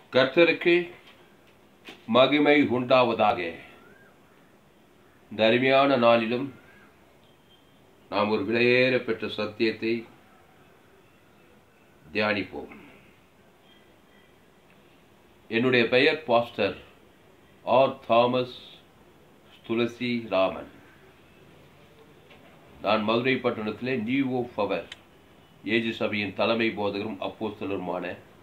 கர்த்தருக்கு மகிமை உண்டாவதாக இந்த அருமையான நாளிலும் நாம் ஒரு விலையேற பெற்ற சத்தியத்தை தியானிப்போம் என்னுடைய பெயர் pastor R Thomas Thulasi Raman நான் மதுரை பட்டணத்திலே நியூ ஓஃப் அவர் ஏஜு சபையின் தலைமை போதகரும் அப்போஸ்தலருமான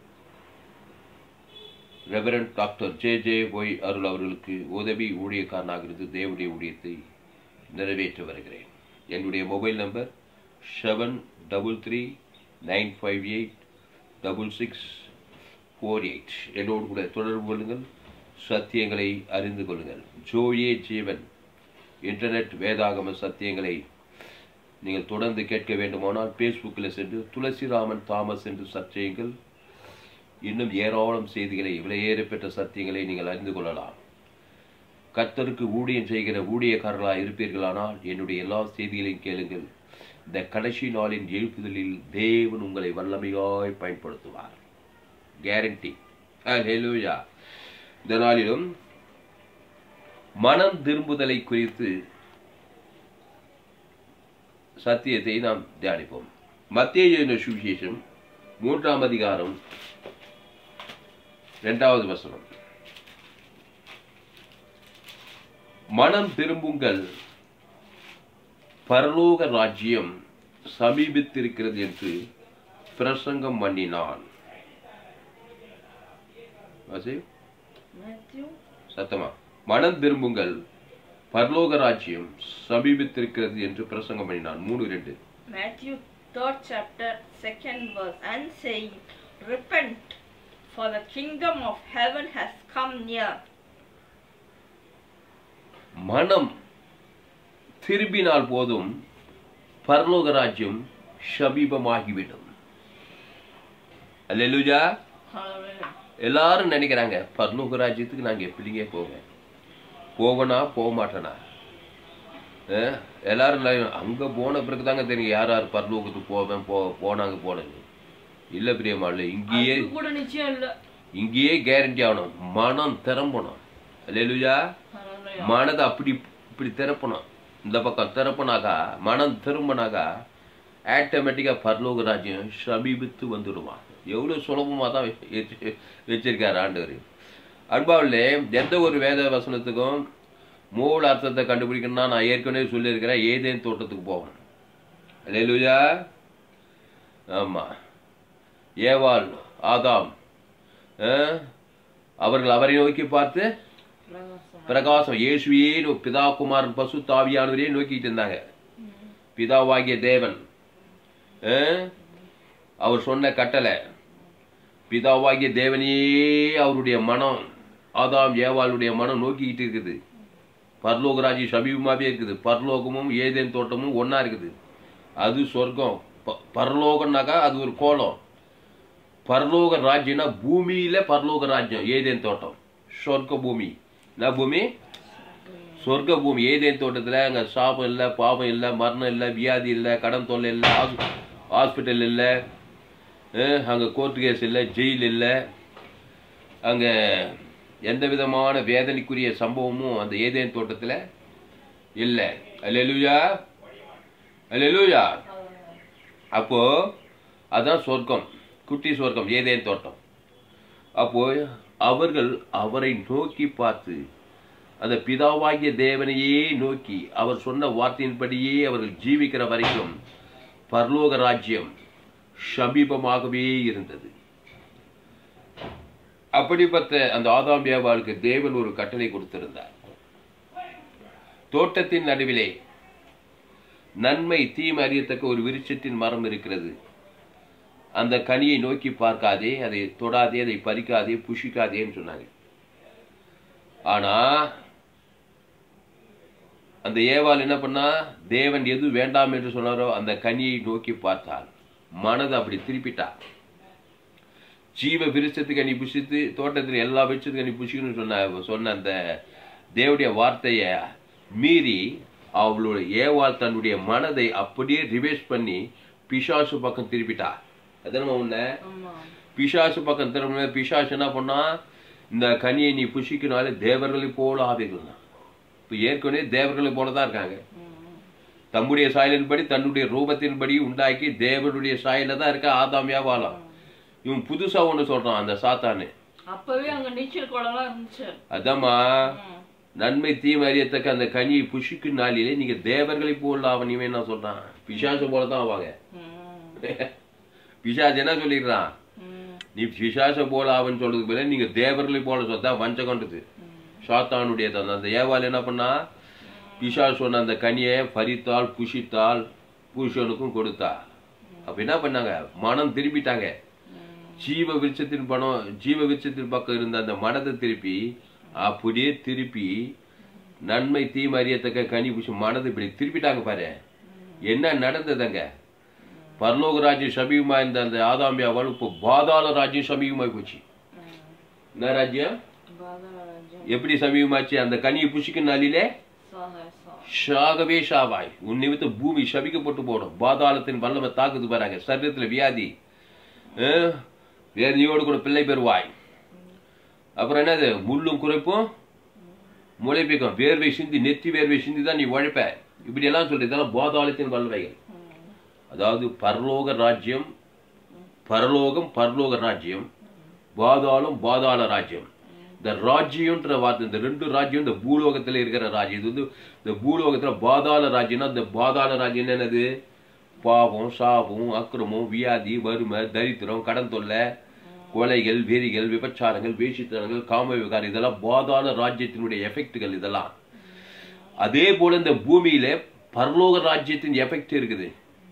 reverend doctor J J Y Arul அவர்களுக்கு உதவி ஊழியக்காரனாக இருந்து தேவனுடைய ஊழியத்தை நிறைவேற்ற வருகிறேன் என்னுடைய mobile number seven double three nine five eight double six four eight என்னோடு கூட தொடர்பு கொள்ளுங்கள் சத்தியங்களை அறிந்து கொள்ளுங்கள் ஜோயே ஜீவன் இன்டர்நெட் வேதாகம சத்தியங்களை நீங்கள் தொடர்ந்து கேட்க வேண்டுமானால் ஃபேஸ்புக்கில் சென்று துளசிராமன் தாமஸ் என்று சர்ச் செய்யுங்கள் இன்னும் ஏராளம் செய்திகளை விலையேற பெற்ற சத்தியங்களை நீங்கள் அறிந்து கொள்ளலாம் கர்த்தருக்கு ஊழியம் செய்கிற ஊழியக்காரர்களாக இருப்பீர்களானால் என்னுடைய எல்லா செய்திகளையும் கேளுங்கள் இந்த கடைசி நாளின் எழுப்புதலில் தேவன் உங்களை வல்லமையாய் பயன்படுத்துவார் கேரண்டி ஹalleluya இந்த நாளிலும் மனம் திரும்புதலை குறித்து சத்தியத்தை நாம் தியானிப்போம் மத்திய எழுதின சுவிசேஷம் மூன்றாம் அதிகாரம் இரண்டாவது வசனம் மனம் திரும்புங்கள் பரலோக ராஜ்யம் சமீபித்திருக்கிறது என்று பிரசங்கம் பண்ணினான் வாசி, Matthew சத்தமா மனம் திரும்புங்கள் பரலோக ராஜ்யம் சமீபித்திருக்கிறது என்று பிரசங்கம் பண்ணினான் மூணு ரெண்டு Matthew third chapter second verse and saying, Repent, for the kingdom of heaven has come near. மனம் திரும்பினால் போதும் பரலோக ராஜ்யம் சமீபமாகிவிடும் அல்லேலூயா Hallelujah. எல்லாரும் நினைக்கிறாங்க பரலோக ராஜ்யத்துக்கு நாங்க எப்படிங்க போவேன் போவனா போக மாட்டேனா அஹ், எல்லாரும் நினை- அங்க போன பிறகு தாங்க தெரியும் யார் யார் பரலோகத்துக்கு போவேன் போ போனாங்க போனது இல்ல பிரியமாள் இங்கேயே அது கூட நிச்சயம் இல்ல இங்கேயே கேரண்டி ஆகணும் மனம் திறம்பணும் அல்லேலூயா Hallelujah. மனதை அப்படி இப்படி திறப்பணும் இந்த பக்கம் திறப்பனாக்கா மனம் திரும்பினாக்கா ஆட்டோமேட்டிக்காக பரலோக ராஜ்யம் சமீபித்து வந்துடுவான் எவ்வளோ சுலபமாக தான் வச்சு வச்சிருக்காரு ஆண்டவர் அன்பாவில் எந்த ஒரு வேத வசனத்துக்கும் மூல அர்த்தத்தை கண்டுபிடிக்கணும்னா நான் ஏற்கனவே சொல்லியிருக்கிறேன் ஏதேன் தோட்டத்துக்கு போகணும் அல்லேலூயா ஆமாம் ஏவாள் ஆதாம் அஹ், அவர்கள் அவரை நோக்கி பார்த்து பிரகாசம். பிரகாசம் இயேசுவையே நோ- பிதா குமாரன் பசு தாவியானவரையே நோக்கிட்டு இருந்தாங்க பிதாவாகிய தேவன் அஹ், அவர் சொன்ன கட்டளை பிதாவாகிய தேவனையே அவருடைய மனம் ஆதாம் ஏவாளுடைய மனம் நோக்கிக்கிட்டு இருக்குது பரலோகராஜி சமீபமாவே இருக்குது பரலோகமும் ஏதேன் தோட்டமும் ஒண்ணா இருக்குது அது சொர்க்கம் ப- பரலோகம்னாக்கா அது ஒரு கோலம் பரலோக ராஜ்யம்னா பூமியில பரலோக ராஜ்யம் ஏதேன் தோட்டம் சொர்க்க பூமி என்ன பூமி சொர்க்க பூமி ஏதேன் தோட்டத்துல அங்க சாபம் இல்லை பாவம் இல்லை மரணம் இல்லை வியாதி இல்லை கடன் தொல்லை இல்லை ஹாஸ்பிட்டல் இல்லை அஹ், அங்க கோர்ட்டு கேஸ் இல்லை ஜெயில் இல்லை அங்க எந்த விதமான வேதனைக்குரிய சம்பவமும் அந்த ஏதேன் தோட்டத்துல இல்லை அல்லேலூயா அல்லேலூயா அப்போ அதான் சொர்க்கம் குட்டி சொர்க்கம் ஏதேன் தோட்டம் அப்போ அவர்கள் அவரை நோக்கி பார்த்து அந்த பிதாவாகிய தேவனையே நோக்கி அவர் சொன்ன வார்த்தையின்படியே அவர்கள் ஜீவிக்கிற வரைக்கும் பரலோக ராஜ்யம் சமீபமாகவே இருந்தது அப்படிப்பட்ட அந்த ஆதாம் வியாபாருக்கு தேவன் ஒரு கட்டளை கொடுத்திருந்தார் தோட்டத்தின் நடுவிலே நன்மை தீமை அறியத்தக்க ஒரு விருட்சத்தின் மரம் இருக்கிறது அந்த கனியை நோக்கி பார்க்காதே அதை தொடாதே அதை பறிக்காதே புஷிக்காதேன்னு சொன்னாங்க ஆனா அந்த ஏவாள் என்ன பண்ணா தேவன் எது வேண்டாம் என்று சொன்னாரோ அந்த கனியை நோக்கி பார்த்தாள் மனதை அப்படி திருப்பிட்டா ஜீவ விருட்சத்துக்கு நீ புஷித்து தோட்டத்தில் எல்லா விருட்சத்துக்கு நீ புஷிக்கணும்னு சொன்ன சொன்ன அந்த தேவனுடைய வார்த்தையை மீறி அவளுடைய ஏவாள் தன்னுடைய மனதை அப்படியே ரிவேஸ் பண்ணி பிசாசு பக்கம் திருப்பிட்டா அதனமா உன்ன ஆமா பிசாசு பக்கம் திரும்ப பிசாசு என்ன பண்ணா இந்த கனியை நீ புஷிக்கினாலே தேவர்களை போல ஆவிகள் இப்போ ஏற்கனவே தேவர்களை போல தான் இருக்காங்க தம்முடைய சாயலின்படி தன்னுடைய ரூபத்தின்படி உண்டாக்கி தேவனுடைய சாயல தான் இருக்க ஆதாமியா வாழலாம் இவன் புதுசா ஒண்ணு சொல்றான் அந்த சாத்தானு அப்பவே அங்க நீச்சல் குளம்லாம் இருந்துச்சு அதாம்மா ம். நன்மை தீமை அறியத்தக்க அந்த கனியை புஷிக்கும் நாளிலே நீங்க தேவர்களை போல அவன் இவன் என்ன சொல்றான் பிசாசு போல தான் ஆவாங்க ம். பிசாசு என்ன சொல்லிடுறான் ம். நீ பிசாச போல அவன் சொல்றதுக்கு பதிலா நீங்க தேவர்களை போல சொல்றா வஞ்சகன்றது சாத்தானுடைய தந்தை அந்த ஏவாள் என்ன பண்ணா பிசாசு சொன்ன அந்த கனியை பறித்தால் புஷித்தால் புருஷனுக்கும் கொடுத்தா அப்ப என்ன பண்ணாங்க மனம் திருப்பிட்டாங்க ஜீவ விருட்சத்தின் பணம் ஜீவ விருட்சத்தின் பக்கம் இருந்த அந்த மனத்தை திருப்பி அப்படியே திருப்பி நன்மை தீமை அறியத்தக்க கனி புஷி மனதை இப்படி திருப்பிட்டாங்க பாரு என்ன நடந்ததுங்க பரலோக ராஜ்யம் சமீபமா இருந்த அந்த ஆதாமியாவால் இப்போ பாதாள ராஜ்யம் சமீபமாய் போச்சு என்ன ராஜ்யம் பாதராஜன் எப்படி சமீபமாச்சு அந்த கனியை புஷிக்கும் நாளிலே சாக சா ஷாகவே ஷாவாய் உன் நிமித்த பூமி சபிக்கப்பட்டு போடும் பாதாளத்தின் வல்லமை தாக்குது பாருங்க சரீரத்துல வியாதி அஹ், வேதனையோடு கூட பிள்ளை பெறுவாய் அப்புறம் என்னது முள்ளும் குறைப்பும் முளைப்பிக்கும் வேர்வை சிந்தி நெத்தி வேர்வை சிந்தி தான் நீ உழைப்ப இப்படி எல்லாம் சொல்றது இதெல்லாம் பாதாளத்தின் வல்லமைகள் அதாவது பரலோக ராஜ்யம் பரலோகம் பரலோக ராஜ்யம் பாதாளம் பாதாள ராஜ்யம் இந்த ராஜ்யம்ன்ற வார்த்தை இந்த ரெண்டு ராஜ்யம் இந்த பூலோகத்துல இருக்கிற ராஜ்யம் இது வந்து இந்த பூலோகத்துல பாதாள ராஜ்யம்னா இந்த பாதாள ராஜ்யம் என்னது பாவம் சாபம் அக்கிரமம் வியாதி வறுமை தரித்திரம் கடன் தொல்லை கொலைகள் வெறிகள் விபச்சாரங்கள் வேஷித்தனங்கள் காம விகாரம் இதெல்லாம் பாதாள ராஜ்யத்தினுடைய எஃபெக்ட்கள் இதெல்லாம் அதே போல இந்த பூமியில பரலோக ராஜ்யத்தின் எஃபெக்ட் இருக்குது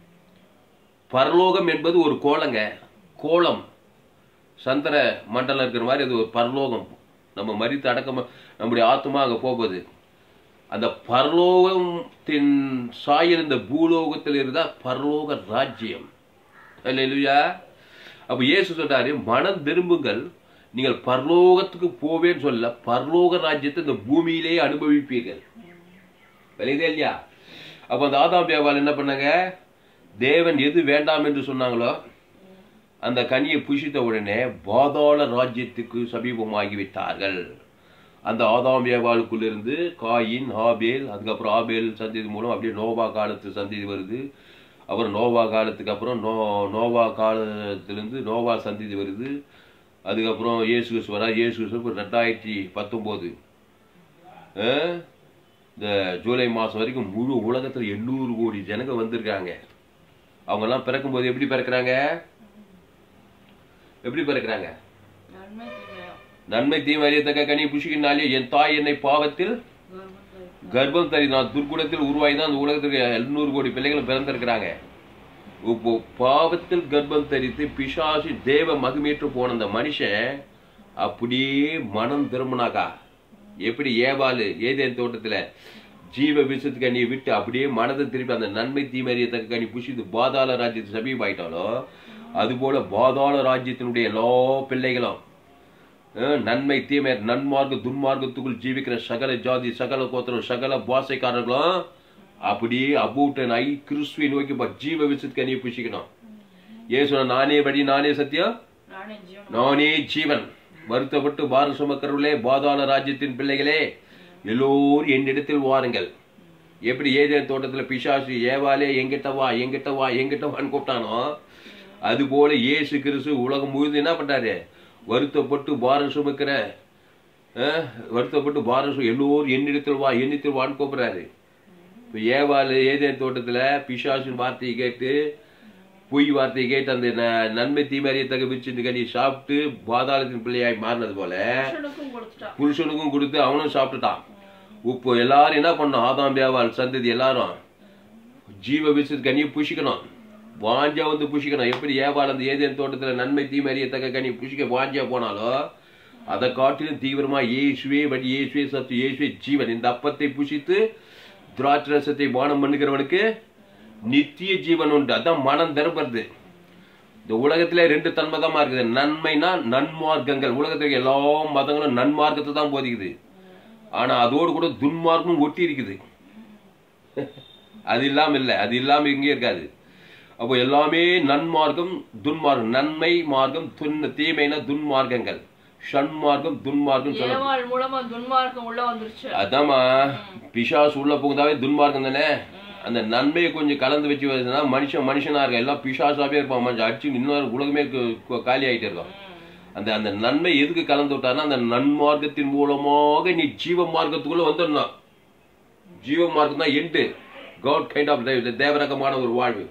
பரலோகம் என்பது ஒரு கோலங்க கோலம் சந்திர மண்டலம் இருக்கிற மாதிரி அது ஒரு பரலோகம் நம்ம மரித்து அடக்கம் நம்முடைய ஆத்மா அங்க போகுது அந்த பரலோகத்தின் சாயல் இந்த பூலோகத்தில் இருந்தா பரலோக ராஜ்யம் அல்லேலூயா அப்ப இயேசு சொல்றாரு மனம் திரும்புங்கள் நீங்கள் பரலோகத்துக்கு போவேன்னு சொல்ல பரலோக ராஜ்யத்தை இந்த பூமியிலேயே அனுபவிப்பீர்கள் விளையுதே இல்லையா அப்ப அந்த ஆதாம் வியாபாரம் என்ன பண்ணாங்க தேவன் எது வேண்டாம் என்று சொன்னாங்களோ அந்த கனியை புஷித்த உடனே பாதாள ராஜ்யத்துக்கு சமீபமாகி விட்டார்கள் அந்த ஆதாம் வியாபாலுக்குள்ளிருந்து காயின் ஆபேல் அதுக்கப்புறம் ஆபேல் சந்ததி மூலம் அப்படியே நோவா காலத்து சந்ததி வருது அப்புறம் நோவா காலத்துக்கு அப்புறம் நோ நோவா காலத்திலிருந்து நோவா சந்ததி வருது அதுக்கப்புறம் இயேசு கிறிஸ்து வரா இயேசு கிறிஸ்து இப்போ ரெண்டாயிரத்தி பத்தொம்போது இந்த ஜூலை மாதம் வரைக்கும் முழு உலகத்தில் எண்ணூறு கோடி ஜனங்க வந்திருக்காங்க அவங்கெல்லாம் பிறக்கும்போது எப்படி பிறக்கிறாங்க எப்படி பிறக்கிறாங்க நன்மை தீமையா நன்மை தீமை அறியத்தக்க கனி புஷிக்கினாலே என் தாய் என்னை பாவத்தில் கர்ப்பத்தை கர்ப்பம் தரி நான் துர்குணத்தில் உருவாகி தான் அந்த உலகத்துக்கு எழுநூறு கோடி பிள்ளைகளும் பிறந்திருக்கிறாங்க இப்போ பாவத்தில் கர்ப்பம் தரித்து பிசாசு தேவ மகிமேற்று போன அந்த மனுஷன் அப்படியே மனம் திரும்பினாக்கா எப்படி ஏவாளு ஏதேன் தோட்டத்துல ஜீவ விஷத்துக்கு கனியை விட்டு அப்படியே மனதை திருப்பி அந்த நன்மை தீமறியத்தக்க கனி புஷித்து பாதாள ராஜ்யத்து சமீபாயிட்டாலோ அதுபோல பாதாள ராஜ்யத்தினுடைய எல்லா பிள்ளைகளும் அஹ் நன்மை தீமை நன்மார்க்க துன்மார்க்கத்துக்குள் ஜீவிக்கிற சகல ஜாதி சகல கோத்திரம் சகல பாசைக்காரர்களும் அப்படியே அபூட்டன் ஐ கிறிஸ்துவை நோக்கி இப்ப ஜீவ விசுத்து கனியை புஷிக்கணும் ஏன் சொன்ன நானே வழி நானே சத்தியம் நானே ஜீவன் நானே ஜீவன் வருத்தப்பட்டு பார சுமக்கிறவர்களே பாதாள ராஜ்யத்தின் பிள்ளைகளே எல்லோரும் என்னிடத்தில் வாருங்கள் எப்படி ஏதேன் தோட்டத்துல பிசாசு ஏவாலே எங்கிட்ட வா எங்கிட்ட வா எங்கிட்ட வான்னு கூப்பிட்டானோ அது போல இயேசு கிறிஸ்து உலகம் முழுது என்ன பண்றாரு வருத்தப்பட்டு பாரம் சுமக்கிற அஹ், வருத்தப்பட்டு பாரம் சு எல்லோரும் என்னிடத்தில் வா என்னிடத்தில் வான்னு கூப்பிடுறாரு இப்போ ஏவாள் ஏதேன் தோட்டத்துல பிசாசின் வார்த்தையை கேட்டு பொய் வார்த்தையை கேட்டு அந்த ந- நன்மை தீமறியத்தக்க விரிச்சு கனி சாப்பிட்டு பாதாளத்தின் பிள்ளையாய் மாறினது போல புருஷனுக்கும் கொடுத்துட்டான் புருஷனுக்கும் கொடுத்து அவனும் சாப்பிட்டுட்டான் இப்போ எல்லாரும் என்ன பண்ணோம் ஆதாம் வியாபால் சந்ததி எல்லாரும் ஜீவ விசு கனியை புஷிக்கணும் வாஞ்சா வந்து புஷிக்கணும் எப்படி ஏவாள் அந்த ஏதேன் தோட்டத்துல நன்மை தீமை அறியத்தக்க கனி புஷிக்க வாஞ்சா போனாலும் அதை காட்டிலும் தீவிரமா இயேசுவே வழி இயேசுவே சத்து இயேசுவே ஜீவன் இந்த அப்பத்தை புஷித்து திராட்சரசத்தை பானம் பண்ணுகிறவனுக்கு நித்திய ஜீவன் உண்டு அதான் மனம் திறப்படுது இந்த உலகத்துல ரெண்டு தன்மதமா இருக்குது நன்மைனா நன்மார்க்கங்கள் உலகத்துல எல்லா மதங்களும் நன்மார்க்கத்தை தான் போதிக்குது ஆனா அதோடு கூட துன்மார்க்கமும் ஒட்டி இருக்குது அது இல்லாம இல்ல அது இல்லாம இங்கே இருக்காது அப்போ எல்லாமே நன்மார்க்கம் துன்மார்க்கம் நன்மை மார்க்கம் துன் தீமைனா துன்மார்க்கங்கள் ஷண்மார்க்கம் துன்மார்க்கம் சொல்ல ஏவாள் மூலமா துன்மார்க்கம் உள்ள வந்துருச்சு அதாம்மா பிசாசு உள்ள புகுந்தாவே துன்மார்க்கம் தானே அந்த நன்மையை கொஞ்சம் கலந்து வச்சு வருதுன்னா மனுஷன் மனுஷனா இருக்க எல்லாம் பிசாசாவே இருப்பான் மனுஷன் அடிச்சு இன்னொரு உலகமே கு- கு- காலி ஆயிட்டே இருக்கும் அந்த அந்த நன்மை எதுக்கு கலந்து விட்டான்னா அந்த நன்மார்க்கத்தின் மூலமாக நீ ஜீவ மார்க்கத்துக்குள்ள வந்துடணும் ஜீவ மார்க்கம் தான் எண்டு காட் கைண்ட் ஆஃப் தேவரகமான ஒரு வாழ்வு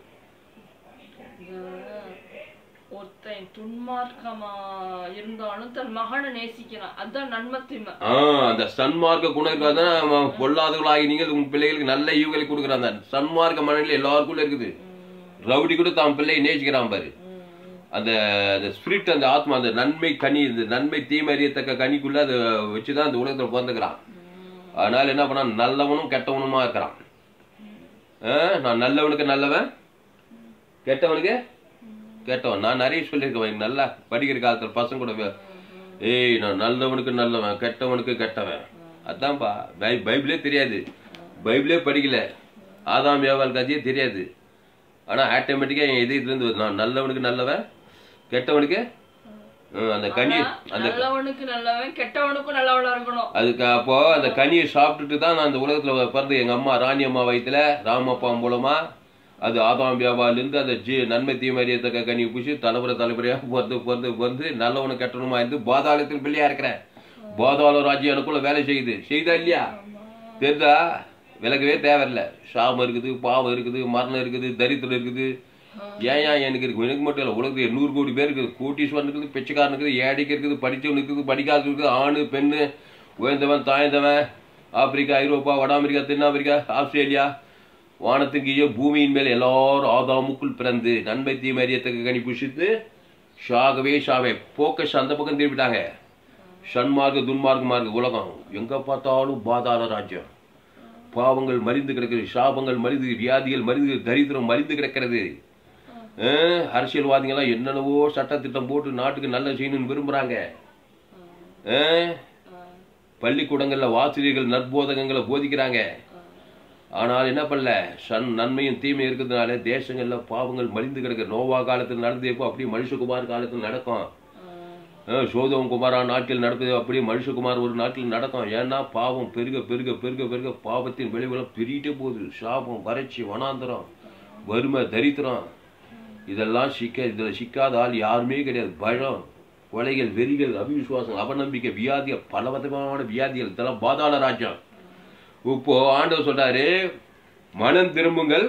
ஒருத்தன் துன்மார்க்கமா இருந்தாலும் தன் மகனை நேசிக்கிறான் அதான் நன்மை தீமை ஆ அந்த சன்மார்க்க குணம் இருக்காதான் அவன் பொல்லாதவர்களாகி நீங்கள் உங்க பிள்ளைகளுக்கு நல்ல ஈவுகளை கொடுக்குறான் அந்த சன்மார்க்க மனநிலை எல்லாருக்குள்ள இருக்குது ரவுடி கூட தான் பிள்ளையை நேசிக்கிறான் பாரு அந்த அந்த ஸ்பிரிட் அந்த ஆத்மா அந்த நன்மை கனி இந்த நன்மை தீமை அறியத்தக்க கனிக்குள்ள அதை வச்சுதான் அந்த உலகத்துல பிறந்துக்கிறான் அதனால என்ன பண்ணான் நல்லவனும் கெட்டவனுமா இருக்கிறான் ஆ, நான் நல்லவனுக்கு நல்லவன் கெட்டவனுக்கு கெட்டவன் நான் நிறைய சொல்லியிருக்கேன் எனக்கு நல்லா படிக்கிற காலத்துல பசங்க கூட வே- ஏய் நான் நல்லவனுக்கு நல்லவன் கெட்டவனுக்கு கெட்டவன் அதான்ப்பா பை பைபிளே தெரியாது பைபிளே படிக்கல ஆதாம் ஏவாள் கதையே தெரியாது ஆனா ஆட்டோமேட்டிக்கா என் இது இதுல இருந்து வருது. நான் நல்லவனுக்கு நல்லவன் கெட்டவனுக்கு ம், அந்த கனி அந்த நல்லவனுக்கு நல்லவன் கெட்டவனுக்கும் நல்லவனா இருக்கணும் அதுக்கு அப்போ அந்த கனியை சாப்பிட்டுட்டு தான் நான் அந்த உலகத்துல பிறந்து எங்க அம்மா ராணி அம்மா வயித்துல ராமப்பா மூலமா அது ஆதாம் வியாபாரிலிருந்து அந்த ஜீ நன்மை தீமறியத்தக்க கனியை பூசி தலைமுறை தலைமுறையா பிறந்து பிறந்து பிறந்து நல்லவனு கெட்டவனுமா இருந்து பாதாளத்தில் பிள்ளையா இருக்கிறேன் பாதாள ராஜ்யம் எனக்குள்ள வேலை செய்யுது செய்தா இல்லையா தெரிதா விலகவே தேவையில்ல சாபம் இருக்குது பாவம் இருக்குது மரணம் இருக்குது தரித்திரம் இருக்குது ஏன் ஏன் எனக்கு இருக்கு எனக்கு மட்டும் இல்லை உலகத்துல நூறு கோடி பேர் இருக்குது கோட்டீஸ்வரன் இருக்குது பிச்சைக்காரன் இருக்குது ஏடிக்கு இருக்குது படிச்சவன் இருக்குது படிக்காத இருக்குது ஆணு பெண்ணு உயர்ந்தவன் தாய்ந்தவன் ஆப்பிரிக்கா ஐரோப்பா வட அமெரிக்கா தென் ஆப்பிரிக்கா ஆஸ்திரேலியா வானத்துங்கேயோ பூமியின் மேல் எல்லாரும் ஆதாமுக்குள் பிறந்து நன்மை தீமறியத்தக்க கனி புஷித்து ஷாகவே ஷாவே போக்கஸ் அந்த பக்கம் திருப்பிட்டாங்க ஷண்மார்க்க துன்மார்க்கமார்க்க உலகம் எங்க பார்த்தாலும் பாதாள ராஜ்யம் பாவங்கள் மறிந்து கிடக்கிறது சாபங்கள் மறிந்து வியாதிகள் மறிந்து தரித்திரம் மறிந்து கிடக்கிறது அஹ், அரசியல்வாதிகள்லாம் என்னென்னவோ சட்டத்திட்டம் போட்டு நாட்டுக்கு நல்ல செய்யணும்னு விரும்புறாங்க அஹ், பள்ளிக்கூடங்கள்ல ஆசிரியர்கள் நற்போதகங்களை போதிக்கிறாங்க ஆனால் என்ன பண்ணல சன் நன்மையும் தீமையும் இருக்கிறதுனால தேசங்கள்ல பாவங்கள் மலிந்து கிடக்க நோவா காலத்தில் நடந்தப்போ அப்படியே மனுஷகுமார் காலத்தில் நடக்கும் அஹ், சோதம் குமாரா நாட்டில் நடப்பது அப்படியே மனுஷகுமார் ஒரு நாட்டில் நடக்கும் ஏன்னா பாவம் பெருக பெருக பெருக பெருக பாவத்தின் விளைவுலாம் பெருகிட்டே போகுது சாபம் வறட்சி வனாந்தரம் வறுமை தரித்திரம் இதெல்லாம் சிக்க இதில் சிக்காத ஆள் யாருமே கிடையாது பயம் கொலைகள் வெறிகள் அவிசுவாசம் அவநம்பிக்கை வியாதிகள் பல விதமான வியாதிகள் இதெல்லாம் பாதாள ராஜ்யம் இப்போ ஆண்டவர் சொல்றாரு மனம் திரும்புங்கள்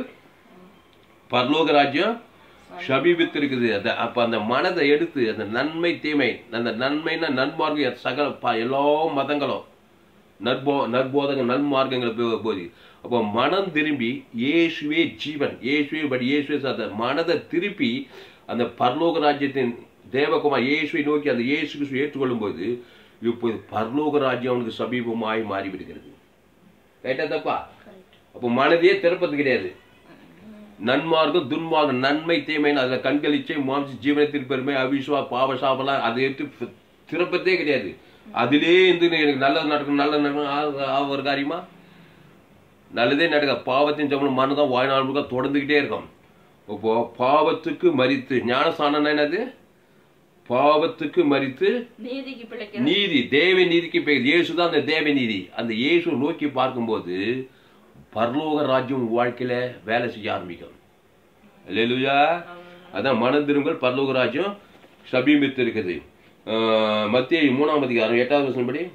பரலோக ராஜ்யம் சமீபித்து இருக்குது அந்த அப்ப அந்த மனதை எடுத்து அந்த நன்மை தீமை அந்த நன்மைன்னா நன்மார்க்கம் சகல ப- எல்லா மதங்களும் நற்போ நற்போதக நன்மார்க்கங்களை போ- போதி அப்போ மனம் திரும்பி இயேசுவே ஜீவன் இயேசுவே படி இயேசுவே அந்த மனதை திருப்பி அந்த பரலோக ராஜ்யத்தின் தேவகுமார் இயேசுவை நோக்கி அந்த இயேசு கிறிஸ்துவை ஏற்றுக்கொள்ளும் போது இப்போது பரலோக ராஜ்யம் அவனுக்கு சமீபமாய் மாறிவிடுகிறது ரைட்டா தப்பா அப்போ மனதையே திறப்பது கிடையாது நன்மார்க்கம் துன்மார்க்கம் நன்மை தீமைன்னு அதுல கண்களிச்சை மாம்ச ஜீவனத்தின் பெருமை அவிஸ்வா பாவ சாபலாம் அதை எடுத்து திறப்பதே கிடையாது அதிலே இருந்து எனக்கு நல்லது நடக்கும் நல்லது நடக்கும் ஆ- ஆ- ஒரு காரியமா நல்லதே நடக்க பாவத்தின் சம்பளம் மனதான் வாழ்நாள் முழுக்க தொடர்ந்துகிட்டே இருக்கும் இப்போ பாவத்துக்கு மறித்து ஞானஸ்தானம் என்னது பாவத்துக்கு மறித்து நீதிக்கு பிழைக்கிறது நீதி தேவ நீதிக்கு பெயர் இயேசு தான் அந்த தேவ நீதி அந்த இயேசு நோக்கி பார்க்கும்போது பரலோக ராஜ்யம் உங்க வாழ்க்கையில வேலை செய்ய ஆரம்பிக்கும் அல்லேலூயா அதான் மனம் திரும்பல் பரலோக ராஜ்யம் சபீமித்து இருக்குது ஆஹ், மத்திய மூணாம் அதிகாரம் எட்டாவது வசனம் படி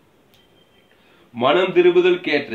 மனம் திரும்புதல் கேட்ட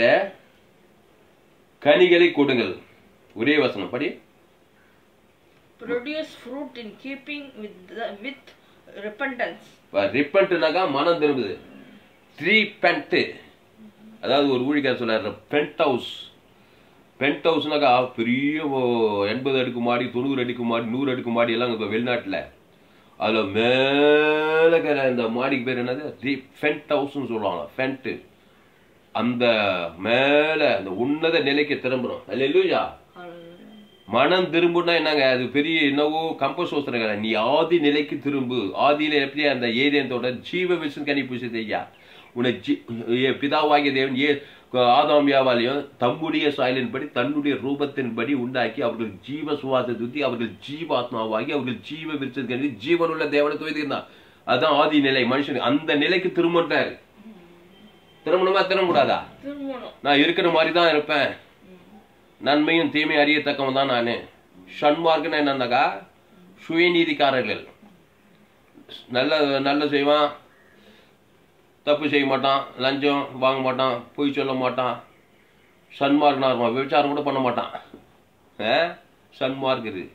கனிகளை கொடுங்கள் ஒரே வசனம் படி produce fruit in keeping with the, with repentance ரிப்பன்ட்னாக்கா மனம் திரும்புது த்ரீ அதாவது ஒரு ஊழிக்கார் சொல்றாரு பென்ட் ஹவுஸ் பென்ட் ஹவுஸ்னாக்கா பெரிய ஓ- எண்பது அடுக்கு மாடி தொண்ணூறு அடுக்கு மாடி நூறு அடுக்கு மாடி எல்லாம் இப்போ வெளிநாட்டில் அதில் மேலே இருக்கிற இந்த மாடிக்கு பேர் என்னது ஃபென்ட் ஹவுஸ்னு சொல்லுவாங்க ஃபென்ட்டு அந்த மேலே அந்த உன்னத நிலைக்கு திரும்புறோம் அல்ல இல்லையா மனம் திரும்புனா என்னங்க அது பெரிய என்னவோ கம்பஸ் சோசனங்க நீ ஆதி நிலைக்கு திரும்பு ஆதியில எப்படி அந்த ஏரியன் தோட்ட ஜீவ விசன் கனி பூசிது ஐயா உன்னை ஜீ- ஏ- பிதாவாகிய தேவன் ஏ ஆதாம் யாவாலையும் தம்முடைய சாயலின்படி தன்னுடைய ரூபத்தின்படி உண்டாக்கி அவர்கள் ஜீவ சுவாசத்தை ஊத்தி அவர்கள் ஜீவாத்மாவாகி அவர்கள் ஜீவ விருச்சத்துக்கு ஜீவனுள்ள தேவனை துவைத்திருந்தான் அதான் ஆதி நிலை மனுஷன் அந்த நிலைக்கு திரும்பிட்டாரு திரும்பணுமா திரும்பக்கூடாதா திரும்பணும் நான் இருக்கிற மாதிரி தான் இருப்பேன் நன்மையும் தீமையும் அறியத்தக்கவன் தான் நான் ஷண்மார்க்குன்னு என்னன்னாக்கா சுயநீதிக்காரர்கள் நல்ல நல்ல செய்வான் தப்பு செய்ய மாட்டான் லஞ்சம் வாங்க மாட்டான் பொய் சொல்ல மாட்டான் சன்மார்க்கனா இருப்பான் விபச்சாரம் கூட பண்ண மாட்டான் ஆ சன்மார்க் இது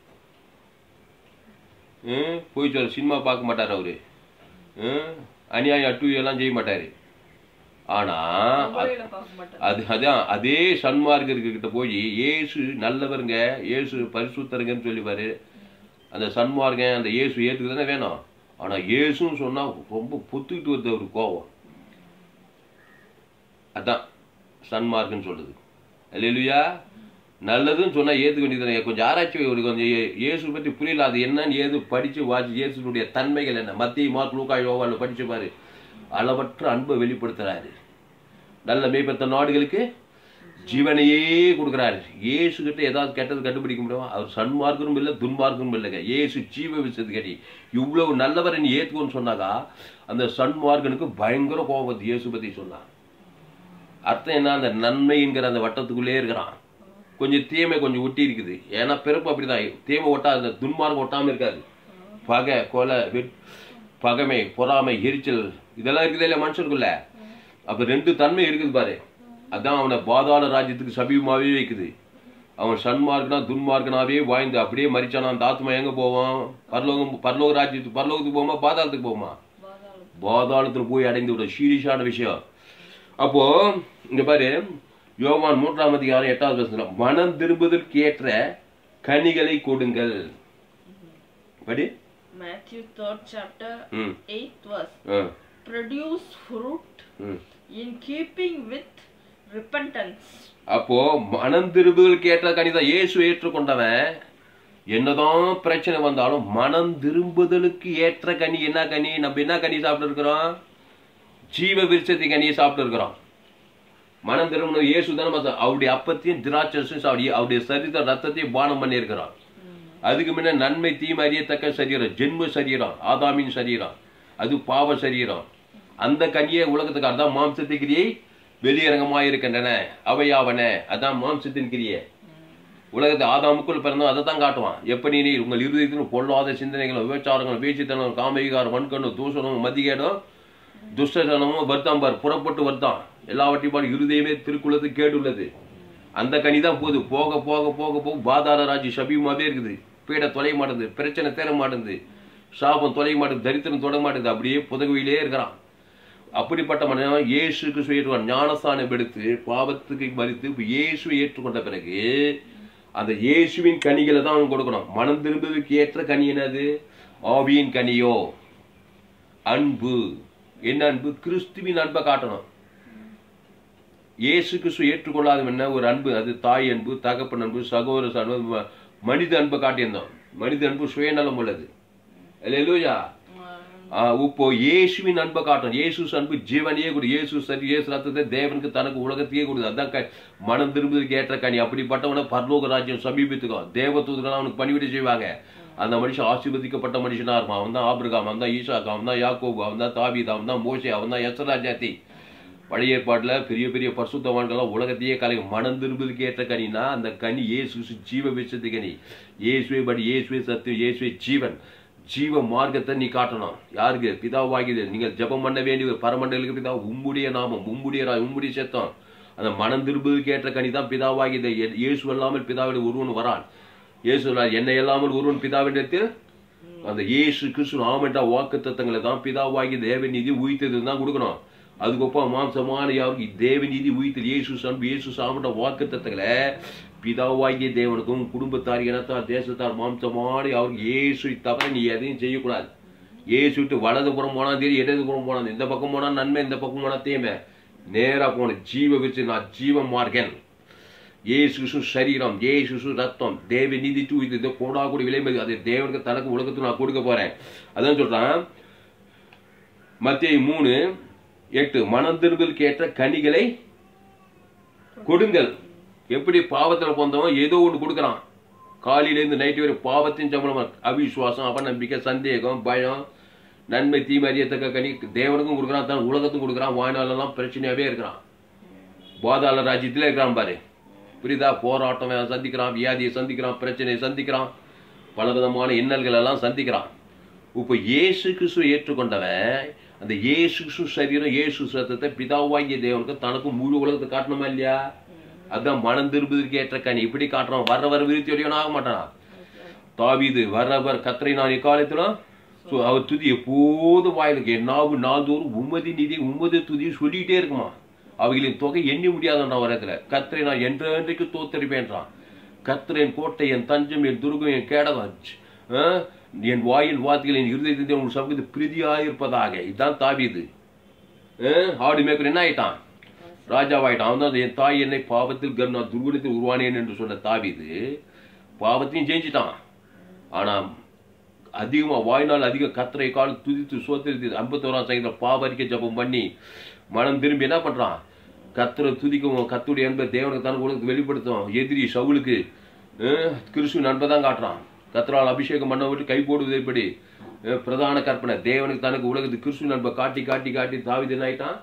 ம், பொய் சொல்ல சினிமா பார்க்க மாட்டார் அவரு ம், அநியாயம் அட்டு எல்லாம் செய்ய மாட்டாரு ஆனா மொபைல பார்க்க மாட்டேன் அது அதான் அதே சன்மார்க்கர்கிட்ட போய் இயேசு நல்லவருங்க இயேசு பரிசுத்தருங்கன்னு சொல்லிப்பாரு அந்த சன்மார்க்கன் அந்த இயேசு ஏற்றுக்கு தானே வேணும் ஆனா இயேசுன்னு சொன்னா ரொம்ப பொத்துக்கிட்டு வருது ஒரு கோவம் அதான் சன்மார்க்குன்னு சொல்லுது இல்லையா நல்லதுன்னு சொன்னா ஏத்துக்க வேண்டியது கொஞ்சம் ஆராய்ச்சி ஒரு கொஞ்சம் இயே- இயேசு பற்றி புரியல அது என்னன்னு ஏது படிச்சு வாசி இயேசுனுடைய தன்மைகள் என்ன மத்திய மார்க் லூக்கா யோவால படிச்சு பாரு அளவற்ற அன்பை வெளிப்படுத்துறாரு நல்ல மேய்ப்பத்த நாடுகளுக்கு ஜீவனையே கொடுக்குறாரு இயேசு கிட்ட ஏதாவது கெட்டது கண்டுபிடிக்க முடியுமா அவர் சன்மார்க்கனும் இல்லை துன்மார்க்கனும் இல்லைங்க இயேசு ஜீவ விஷயத்து கட்டி இவ்வளவு நல்லவரை நீ ஏத்துக்கோன்னு சொன்னாக்கா அந்த சன்மார்க்கனுக்கு பயங்கர கோபம் வருது இயேசு பத்தி சொன்னான் அர்த்தம் என்ன அந்த நன்மைங்கிற அந்த வட்டத்துக்குள்ளே இருக்கிறான் கொஞ்சம் தீமை கொஞ்சம் ஒட்டி இருக்குது ஏன்னா பிறப்பு அப்படிதான் தீமை ஒட்டா அந்த துன்மார்க்கம் ஒட்டாம இருக்காது பகை கொலை வெட்- பகைமை பொறாமை எரிச்சல் இதெல்லாம் இருக்குதே இல்லையா மனுஷனுக்குள்ள அப்ப ரெண்டு தன்மை இருக்குது பாரு அதான் அவனை பாதாள ராஜ்யத்துக்கு சமீபமாவே வைக்குது அவன் சன்மார்க்கனா துன்மார்க்கனாவே வாழ்ந்து அப்படியே மறிச்சானா அந்த ஆத்மா எங்க போவான் பரலோகம் பரலோக ராஜ்யத்துக்கு பரலோகத்துக்கு போமா பாதாளத்துக்கு போமா பாதாளம் பாதாளத்துல போய் அடைந்து விட சீரியஸான விஷயம் அப்போ இங்க பாரு யோவான் மூன்றாம் அதிகாரம் எட்டாவது வசனத்துல மனம் திரும்புதற்கு ஏற்ற கனிகளை கொடுங்கள் படி Matthew 3rd chapter ம் 8th verse ஆ, produce fruit ம். in keeping with repentance அப்போ மனம் திரும்புதலுக்கு ஏற்ற கனிதான் இயேசு ஏற்றுக்கொண்டவன் என்னதான் பிரச்சனை வந்தாலும் மனம் திரும்புதலுக்கு ஏற்ற கனி என்ன கனி நம்ம என்ன கனி சாப்பிட்டு இருக்கிறோம் ஜீவ விருட்சத்தை கனியை சாப்பிட்டு இருக்கிறோம் மனம் திரும்பணும் இயேசு தானே மத்த- அவருடைய அப்பத்தையும் திராட்சையும் சாப்பிடி அவருடைய சரித்த ரத்தத்தையும் பானம் பண்ணியிருக்கிறான் அதுக்கு முன்ன நன்மை தீமை அறியத்தக்க சரீரம் ஜென்ம சரீரம் ஆதாமின் சரீரம் அது பாவ சரீரம் அந்த கனியை உலகத்துக்கு அதான் மாம்சத்தின் கிரியை வெளியரங்கமாக இருக்கின்றன அவையாவன அதான் மாம்சத்தின் கிரியை உலகத்தை ஆதாமுக்குள் பிறந்தோம் அதை தான் காட்டுவான் எப்படி நீ உங்கள் இருதயத்திலும் பொல்லாத சிந்தனைகளும் விபச்சாரங்களும் வீழ்ச்சித்தனம் காமவிகாரம் வன்கண்ணும் தூஷணமும் மதிகேடும் துஷ்டத்தனமும் வருத்தாம்பார் புறப்பட்டு வருத்தான் எல்லாவற்றையும் பாரு இருதயமே திருக்குள்ளது கேடுள்ளது அந்த கனி தான் போகுது போக போக போக போக பாதாள ராஜ்ய சபியமாவே இருக்குது பீட தொலைய மாட்டேங்குது பிரச்சனை தேர மாட்டேங்குது சாபம் தொலைய மாட்டேங்குது தரித்திரம் தொட மாட்டேங்குது அப்படியே புதகுவிலே இருக்கிறான் அப்படிப்பட்ட மனிதன் இயேசுக்கு சொல்லிடுவான் ஞானஸ்தானம் எடுத்து பாவத்துக்கு மறித்து இப்ப இயேசுவை ஏற்றுக்கொண்ட பிறகு அந்த இயேசுவின் கனிகளை தான் அவன் கொடுக்கணும் மனம் திரும்புவதற்கு ஏற்ற கனி என்னது ஆவியின் கனியோ அன்பு என்ன அன்பு கிறிஸ்துவின் அன்பை காட்டணும் இயேசு கிறிஸ்து ஏற்றுக்கொள்ளாத என்ன ஒரு அன்பு அது தாய் அன்பு தகப்பன் அன்பு சகோதர அன்பு ம- மனித அன்பை காட்டியிருந்தோம் மனித அன்பு சுயநலம் உள்ளது இல்லையா இப்போ இயேசுவின் அன்பை காட்டும் இயேசு அன்பு ஜீவனையே கொடு இயேசு சரி இயேசு ரத்தத்தை தேவனுக்கு தனக்கு உலகத்தையே கொடுது அதான் க- மனம் திரும்புவதற்கு ஏற்ற கனி அப்படிப்பட்டவன பரலோக ராஜ்யம் சமீபத்துக்கும் தேவதூதர்கள் அவனுக்கு பணிவிடை செய்வாங்க அந்த மனுஷன் ஆசீர்வதிக்கப்பட்ட மனுஷனா இருப்பான் அவன் தான் ஆபிரகாம் அவன் தான் ஈசாக் அவன் தான் யாக்கோபு அவன் தான் தாவீத் அவன் தான் மோசே அவன் தான் எஸ்ரா ஜாதி பழைய ஏற்பாட்டுல பெரிய பெரிய பரிசுத்தவான்கள்லாம் உலகத்தையே கலை மனம் திரும்புவதற்கு ஏற்ற கனினா அந்த கனி இயேசு கிறிஸ்து ஜீவ விசத்து கனி இயேசுவை படி இயேசுவை சத்து இயேசுவை ஜீவன் ஜீவ மார்க்கத்தை நீ காட்டணும் யாருக்கு பிதாவாகியது நீங்கள் ஜெபம் பண்ண வேண்டிய பரமண்டலுக்கு பிதா உம்முடைய நாமம் உம்முடைய ரா- உம்முடைய சத்தம் அந்த மனம் திரும்புவதற்கு ஏற்ற கனி தான் பிதாவாகியது எ- இயேசு அல்லாமல் பிதாவிட ஒருவன் வரான் இயேசு சொன்னார், என்னை இல்லாமல் ஒருவன் பிதாவிடத்தில் அந்த இயேசு கிறிஸ்து ஆமெண்டா வாக்கு தத்தங்களை தான் பிதாவாகி தேவநீதி உயிர்த்தது தான் கொடுக்கணும் அதுக்கப்புறம் மாம்சமான யாருக்கு தேவநீதி உயிர்த்தல் இயேசு சன்பு இயேசு சாமண்ட வாக்கு தத்தங்களை பிதாவாகிய தேவனுக்கும் குடும்பத்தார் இனத்தார் தேசத்தார் மாம்சமான யாருக்கு இயேசு தவிர நீ எதையும் செய்யக்கூடாது இயேசு விட்டு வலதுபுறம் போனா தெரியும் இடதுபுறம் போனா இந்த பக்கம் போனா நன்மை இந்த பக்கம் போனா தீமை நேரா போன ஜீவ விருச்சு நான் ஜீவ மார்க்கன் இயேசு சரீரம் இயேசு ரத்தம் தேவ நீதி டூ இது கோடா கூடி விலைமதி அது தேவனுக்கு தனக்கு உலகத்துக்கு நான் கொடுக்க போறேன் அதான் சொல்றான் மத்திய மூணு எட்டு மனம் திரும்பலுக்கு ஏற்ற கனிகளை கொடுங்கள் எப்படி பாவத்துல போந்தவன் ஏதோ ஒன்று கொடுக்குறான் காலையிலேருந்து நைட்டு வரை பாவத்தின் சம்பளமா அவிசுவாசம் அவநம்பிக்கை சந்தேகம் பயம் நன்மை தீமை அறியத்தக்க கனி தேவனுக்கும் கொடுக்குறான் தான் உலகத்துக்கும் கொடுக்குறான் வாழ்நாளெல்லாம் பிரச்சனையாவே இருக்கிறான் பாதாள ராஜ்யத்திலே இருக்கிறான் பாரு புரியுதா போராட்டம் சந்திக்கிறான் வியாதியை சந்திக்கிறான் பிரச்சனையை சந்திக்கிறான் பலவிதமான இன்னல்கள் எல்லாம் சந்திக்கிறான் இப்போ இயேசு கிறிஸ்துவை ஏற்றுக்கொண்டவன் அந்த இயேசு கிறிஸ்து சரீரம் இயேசு சத்தத்தை பிதாவாகிய தேவனுக்கு தனக்கு முழு உலகத்தை காட்டணுமா இல்லையா அதான் மனம் திரும்புவதற்கு ஏற்ற கனி இப்படி காட்டுறான் வர வர விருத்தி உடையவன் ஆக மாட்டானா தாவீது வரவர் கத்திரை நான் இக்காலத்திலும் சோ, அவர் துதி எப்போதும் வாயிலுக்கு என்னாவு நாள்தோறும் உம்மதி நிதி உம்மதி துதி சொல்லிட்டே இருக்குமா அவைகளின் தொகை எண்ணி முடியாதுன்றான் வரத்துல கத்திரை நான் என்றென்றைக்கு தோத்தரிப்பேன்றான் கத்திரேன் கோட்டை என் தஞ்சம் என் துருகம் என் கேடகம் ஆ? என் வாயில் வார்த்தைகள் என் இருதயத்தில் உன் சமூகத்து பிரீதியாயிருப்பதாக இதுதான் தாவீது ஆ? ஆடு மேய்க்கிற என்ன ஆயிட்டான் ராஜாவாயிட்டான் அவன் தான் என் தாய் என்னை பாவத்தில் கர்ணா துர்குணத்தில் உருவானேன் என்று சொன்ன தாவீது பாவத்தையும் ஜெயிச்சிட்டான் ஆனா அதிகமா வாய்நாள் அதிக கத்திரை கால் துதித்து சோத்திரித்து ஐம்பத்தோராம் சங்கத்தில் பாவரிக்க ஜபம் பண்ணி மனம் திரும்பி என்ன பண்றான் கத்தரை துதிக்கவும் கத்துடைய என்பதை தேவனுக்கு தான் உலகத்துக்கு வெளிப்படுத்தும் எதிரி சவுலுக்கு அஹ், கிறிஸ்து நண்பை தான் காட்டுறான் கத்தரால் அபிஷேகம் பண்ண விட்டு கை போடுவது எப்படி அஹ், பிரதான கற்பனை தேவனுக்கு தனக்கு உலகத்துக்கு கிறிஸ்து நண்பை காட்டி காட்டி காட்டி தாவிது என்ன ஆயிட்டான்